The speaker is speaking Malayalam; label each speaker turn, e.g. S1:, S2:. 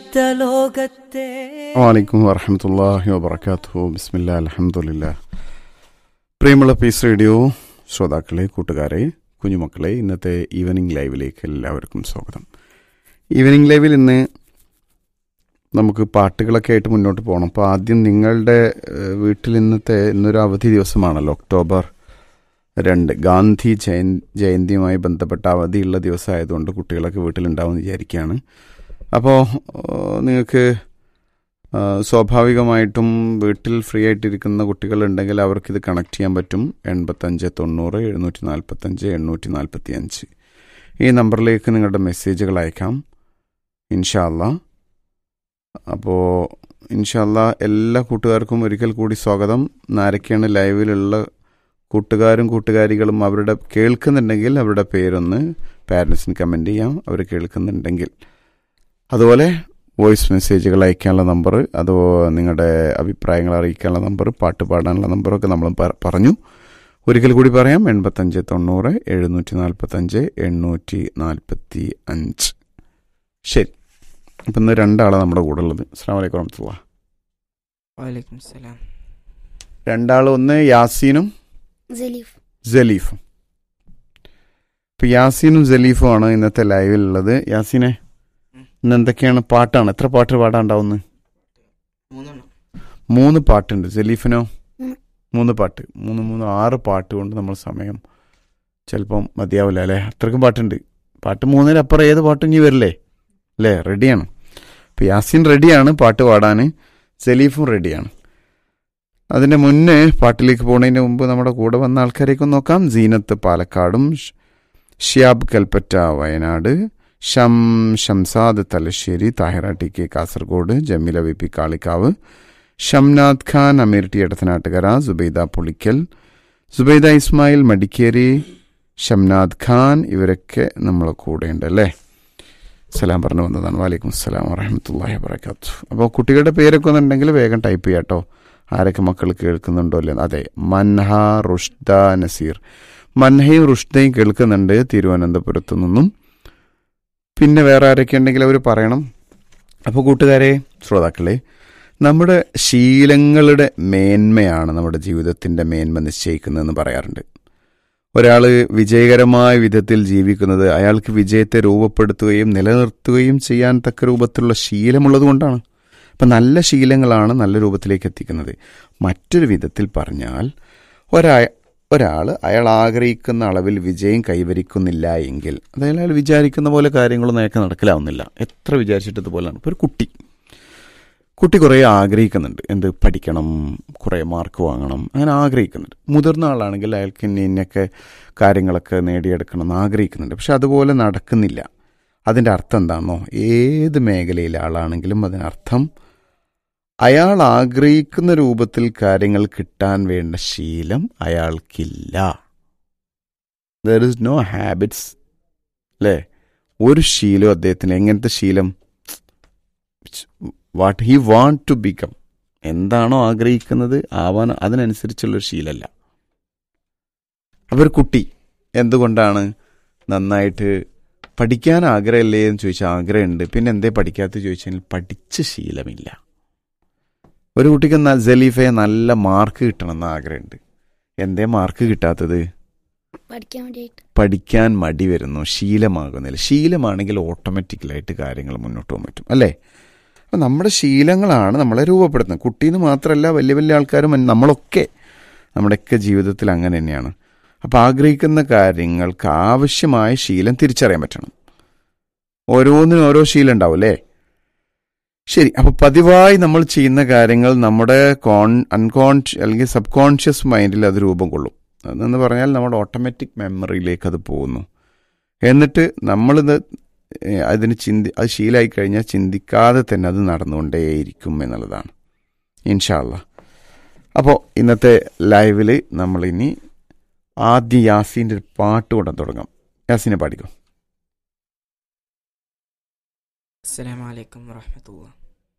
S1: വിശുദ്ധ ലോകത്തെ
S2: വലൈക്കും വറഹമത്തല്ലാഹി വബർക്കാത്തു ബിസ്മില്ലാ അലഹമുല്ല പ്രിയമുള്ള പീസ് റേഡിയോ ശ്രോതാക്കളെ കൂട്ടുകാരെ കുഞ്ഞുമക്കളെ ഇന്നത്തെ ഈവനിങ് ലൈവിലേക്ക് എല്ലാവർക്കും സ്വാഗതം ഈവനിങ് ലൈവിൽ ഇന്ന് നമുക്ക് പാട്ടുകളൊക്കെ ആയിട്ട് മുന്നോട്ട് പോകണം അപ്പോൾ ആദ്യം നിങ്ങളുടെ ഏഹ്, വീട്ടിൽ ഇന്നത്തെ ഇന്നൊരു അവധി ദിവസമാണല്ലോ ഒക്ടോബർ രണ്ട് ഗാന്ധി ജയൻ ജയന്തിയുമായി ബന്ധപ്പെട്ട അവധിയുള്ള ദിവസമായതുകൊണ്ട് കുട്ടികളൊക്കെ വീട്ടിലുണ്ടാവുമെന്ന് വിചാരിക്കുകയാണ് അപ്പോൾ നിങ്ങൾക്ക് ആ, സ്വാഭാവികമായിട്ടും വീട്ടിൽ ഫ്രീ ആയിട്ടിരിക്കുന്ന കുട്ടികളുണ്ടെങ്കിൽ അവർക്കിത് കണക്ട് ചെയ്യാൻ പറ്റും എൺപത്തഞ്ച് തൊണ്ണൂറ് എഴുന്നൂറ്റി നാൽപ്പത്തഞ്ച് എണ്ണൂറ്റി നാൽപ്പത്തി അഞ്ച് ഈ നമ്പറിലേക്ക് നിങ്ങളുടെ മെസ്സേജുകൾ അയക്കാം ഇൻഷാല്ല അപ്പോൾ ഇൻഷാല്ല എല്ലാ കൂട്ടുകാർക്കും ഒരിക്കൽ കൂടി സ്വാഗതം നാരൊക്കെയാണ് ലൈവിലുള്ള കൂട്ടുകാരും കൂട്ടുകാരികളും അവരുടെ കേൾക്കുന്നുണ്ടെങ്കിൽ അവരുടെ പേരൊന്ന് പാരൻസിന് കമൻറ്റ് ചെയ്യാം അവർ കേൾക്കുന്നുണ്ടെങ്കിൽ അതുപോലെ വോയിസ് മെസ്സേജുകൾ അയക്കാനുള്ള നമ്പർ അതോ നിങ്ങളുടെ അഭിപ്രായങ്ങൾ അറിയിക്കാനുള്ള നമ്പർ പാട്ട് പാടാനുള്ള നമ്പറൊക്കെ നമ്മൾ പ- പറഞ്ഞു ഒരിക്കൽ കൂടി പറയാം എൺപത്തഞ്ച് തൊണ്ണൂറ് എഴുന്നൂറ്റി നാൽപ്പത്തഞ്ച് എണ്ണൂറ്റി നാൽപ്പത്തി അഞ്ച് ശരി ഇപ്പം ഇന്ന് രണ്ടാളാണ് നമ്മുടെ കൂടെ ഉള്ളത് അസ്സാം വലൈക്കും വറഹമത്തുള്ള
S1: വലൈക്കും സലാം
S2: രണ്ടാൾ ഒന്ന് യാസീനും
S3: സലീഫ്
S2: ജലീഫും ഇപ്പം യാസീനും ജലീഫും ആണ് ഇന്നത്തെ ലൈവിലുള്ളത് യാസീനെ ഇന്ന് എന്തൊക്കെയാണ് പാട്ടാണ് എത്ര പാട്ട് പാടാണ്ടാവുന്നത്
S1: മൂന്നെണ്ണം
S2: മൂന്ന് പാട്ടുണ്ട് ജലീഫിനോ
S3: ഉം.
S2: മൂന്ന് പാട്ട് മൂന്ന് മൂന്ന് ആറ് പാട്ട് കൊണ്ട് നമ്മൾ സമയം ചിലപ്പം മതിയാവില്ല അല്ലേ അത്രക്കും പാട്ടുണ്ട് പാട്ട് മൂന്നിനപ്പുറം ഏത് പാട്ടും ഇനി വരില്ലേ അല്ലേ റെഡിയാണ് ഇപ്പം യാസിൻ റെഡിയാണ് പാട്ട് പാടാൻ ജലീഫും റെഡിയാണ് അതിൻ്റെ മുന്നേ പാട്ടിലേക്ക് പോകുന്നതിന് മുമ്പ് നമ്മുടെ കൂടെ വന്ന ആൾക്കാരേക്ക് ഒന്ന് നോക്കാം സീനത്ത് പാലക്കാടും ഷ്- ഷിയാബ് കൽപ്പറ്റ വയനാട് ഷം Shamsad Thalassery Thahira T K Kasaragod Jameela V P Kalikavu Shamnath Khan Ameer T Edathanattukara Subaida Pulikkal Subaida Ismail Madikeri Shamnath Khan ഇവരൊക്കെ നമ്മളെ കൂടെയുണ്ട് അല്ലേ സലാം പറഞ്ഞു വന്നതാണ് വാലേക്കും അസ്സലാം വറഹമത്തല്ലാഹി വബർക്കാത്തു അപ്പോൾ കുട്ടികളുടെ പേരൊക്കെ ഒന്നുണ്ടെങ്കിൽ വേഗം ടൈപ്പ് ചെയ്യാം കേട്ടോ ആരൊക്കെ മക്കൾ കേൾക്കുന്നുണ്ടോ അല്ലേ അതെ മൻഹ റുഷ്ദ നസീർ മൻഹയും റുഷ്ദയും കേൾക്കുന്നുണ്ട് തിരുവനന്തപുരത്തു നിന്നും പിന്നെ വേറെ ആരൊക്കെ ഉണ്ടെങ്കിൽ അവർ പറയണം അപ്പോൾ കൂട്ടുകാരെ ശ്രോതാക്കളെ നമ്മുടെ ശീലങ്ങളുടെ മേന്മയാണ് നമ്മുടെ ജീവിതത്തിൻ്റെ മേന്മ നിശ്ചയിക്കുന്നതെന്ന് പറയാറുണ്ട് ഒരാൾ വിജയകരമായ വിധത്തിൽ ജീവിക്കുന്നത് അയാൾക്ക് വിജയത്തെ രൂപപ്പെടുത്തുകയും നിലനിർത്തുകയും ചെയ്യാൻ തക്ക രൂപത്തിലുള്ള ശീലമുള്ളത് കൊണ്ടാണ് അപ്പം നല്ല ശീലങ്ങളാണ് നല്ല രൂപത്തിലേക്ക് എത്തിക്കുന്നത് മറ്റൊരു വിധത്തിൽ പറഞ്ഞാൽ ഒരാ ഒരാൾ അയാൾ ആഗ്രഹിക്കുന്ന അളവിൽ വിജയം കൈവരിക്കുന്നില്ല എങ്കിൽ അതായത് അയാൾ വിചാരിക്കുന്ന പോലെ കാര്യങ്ങളൊന്നും അയാൾക്ക് നടക്കിലാവുന്നില്ല എത്ര വിചാരിച്ചിട്ട് ഇതുപോലെയാണ് ഇപ്പോൾ ഒരു കുട്ടി കുട്ടി കുറേ ആഗ്രഹിക്കുന്നുണ്ട് എന്ത് പഠിക്കണം കുറേ മാർക്ക് വാങ്ങണം അങ്ങനെ ആഗ്രഹിക്കുന്നുണ്ട് മുതിർന്ന ആളാണെങ്കിൽ അയാൾക്ക് ഇന്ന ഇന്നൊക്കെ കാര്യങ്ങളൊക്കെ നേടിയെടുക്കണം എന്ന് ആഗ്രഹിക്കുന്നുണ്ട് പക്ഷെ അതുപോലെ നടക്കുന്നില്ല അതിൻ്റെ അർത്ഥം എന്താണെന്നോ ഏത് മേഖലയിലെ ആളാണെങ്കിലും അതിനർത്ഥം അയാൾ ആഗ്രഹിക്കുന്ന രൂപത്തിൽ കാര്യങ്ങൾ കിട്ടാൻ വേണ്ട ശീലം അയാൾക്കില്ല ദർ ഇസ് നോ ഹാബിറ്റ്സ് അല്ലേ ഒരു ശീലം അദ്ദേഹത്തിന് എങ്ങനത്തെ ശീലം what he want to become എന്താണോ ആഗ്രഹിക്കുന്നത് ആവാൻ അതിനനുസരിച്ചുള്ളൊരു ശീലമല്ല അവർ കുട്ടി എന്തുകൊണ്ടാണ് നന്നായിട്ട് പഠിക്കാൻ ആഗ്രഹമില്ലേ എന്ന് ചോദിച്ചാൽ ആഗ്രഹമുണ്ട് പിന്നെ എന്തേ പഠിക്കാത്ത ചോദിച്ചാൽ പഠിച്ച ശീലമില്ല ഒരു കുട്ടിക്ക് ന- ജലീഫയെ നല്ല മാർക്ക് കിട്ടണമെന്ന് ആഗ്രഹമുണ്ട് എന്തേ മാർക്ക് കിട്ടാത്തത്
S3: പഠിക്കാൻ വേണ്ടിയിട്ട്
S2: പഠിക്കാൻ മടി വരുന്നു ശീലമാകുന്നില്ല ശീലമാണെങ്കിൽ ഓട്ടോമാറ്റിക്കലായിട്ട് കാര്യങ്ങൾ മുന്നോട്ട് പോകാൻ പറ്റും അല്ലേ അപ്പം നമ്മുടെ ശീലങ്ങളാണ് നമ്മളെ രൂപപ്പെടുത്തുന്നത് കുട്ടീന്ന് മാത്രമല്ല വലിയ വലിയ ആൾക്കാരും നമ്മളൊക്കെ നമ്മുടെയൊക്കെ ജീവിതത്തിൽ അങ്ങനെ തന്നെയാണ് അപ്പം ആഗ്രഹിക്കുന്ന കാര്യങ്ങൾക്ക് ആവശ്യമായ ശീലം തിരിച്ചറിയാൻ പറ്റണം ഓരോന്നിനും ഓരോ ശീലം ഉണ്ടാവും അല്ലേ ശരി അപ്പോൾ പതിവായി നമ്മൾ ചെയ്യുന്ന കാര്യങ്ങൾ നമ്മുടെ കോൺ അൺകോൺഷ്യ അല്ലെങ്കിൽ സബ് കോൺഷ്യസ് മൈൻഡിൽ അത് രൂപം കൊള്ളും അതെന്ന് പറഞ്ഞാൽ നമ്മുടെ ഓട്ടോമാറ്റിക് മെമ്മറിയിലേക്ക് അത് പോകുന്നു എന്നിട്ട് നമ്മളിത് ഏഹ്, അതിന് ചിന്തി അത് ശീലമായി കഴിഞ്ഞാൽ ചിന്തിക്കാതെ തന്നെ അത് നടന്നുകൊണ്ടേയിരിക്കും എന്നുള്ളതാണ് ഇൻഷാല്ല അപ്പോൾ ഇന്നത്തെ ലൈവിൽ നമ്മളിനി ആദ്യം യാസീൻ്റെ ഒരു പാട്ട് കൊണ്ടു തുടങ്ങാം യാസീനെ പാടിക്കോ
S1: അസ്സലാമു അലൈക്കും വറഹമത്തുള്ള